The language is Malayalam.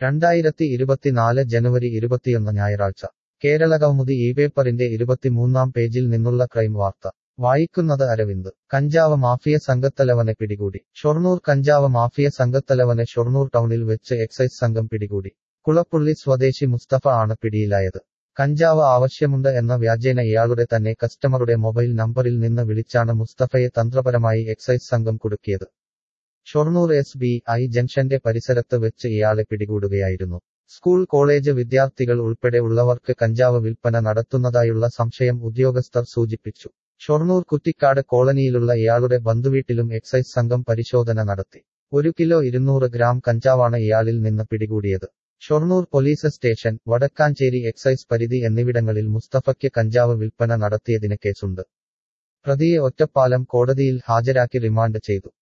രണ്ടായിരത്തി ഇരുപത്തിനാല് ജനുവരി ഇരുപത്തിയൊന്ന് ഞായറാഴ്ച കേരളകൗമുദി ഈ പേപ്പറിന്റെ ഇരുപത്തിമൂന്നാം പേജിൽ നിന്നുള്ള ക്രൈം വാർത്ത വായിക്കുന്നത് അരവിന്ദ് കഞ്ചാവ് മാഫിയ സംഘത്തലവനെ പിടികൂടി ഷൊർണൂർ കഞ്ചാവ് മാഫിയ സംഘത്തലവനെ ഷൊർണൂർ ടൗണിൽ വെച്ച് എക്സൈസ് സംഘം പിടികൂടി കുളപ്പുള്ളി സ്വദേശി മുസ്തഫ ആണ് പിടിയിലായത് കഞ്ചാവ് ആവശ്യമുണ്ട് എന്ന വ്യാജേന ഇയാളുടെ തന്നെ കസ്റ്റമറുടെ മൊബൈൽ നമ്പറിൽ നിന്ന് വിളിച്ചാണ് മുസ്തഫയെ തന്ത്രപരമായി എക്സൈസ് സംഘം കുടുക്കിയത് ഷൊർണൂർ എസ് ബി ഐ ജംഗ്ഷന്റെ പരിസരത്ത് വെച്ച് ഇയാളെ പിടികൂടുകയായിരുന്നു സ്കൂൾ കോളേജ് വിദ്യാർത്ഥികൾ ഉൾപ്പെടെ ഉള്ളവർക്ക് കഞ്ചാവ് വിൽപ്പന നടത്തുന്നതായുള്ള സംശയം ഉദ്യോഗസ്ഥർ സൂചിപ്പിച്ചു ഷൊർണൂർ കുറ്റിക്കാട് കോളനിയിലുള്ള ഇയാളുടെ ബന്ധുവീട്ടിലും എക്സൈസ് സംഘം പരിശോധന നടത്തി ഒരു കിലോ ഇരുന്നൂറ് ഗ്രാം കഞ്ചാവാണ് ഇയാളിൽ നിന്ന് പിടികൂടിയത് Shoranur police station Vadakkanchery excise പരിധി എന്നിവിടങ്ങളിൽ മുസ്തഫയ്ക്ക് കഞ്ചാവ് വിൽപ്പന നടത്തിയതിന് കേസുണ്ട് പ്രതിയെ ഒറ്റപ്പാലം കോടതിയിൽ ഹാജരാക്കി റിമാൻഡ് ചെയ്തു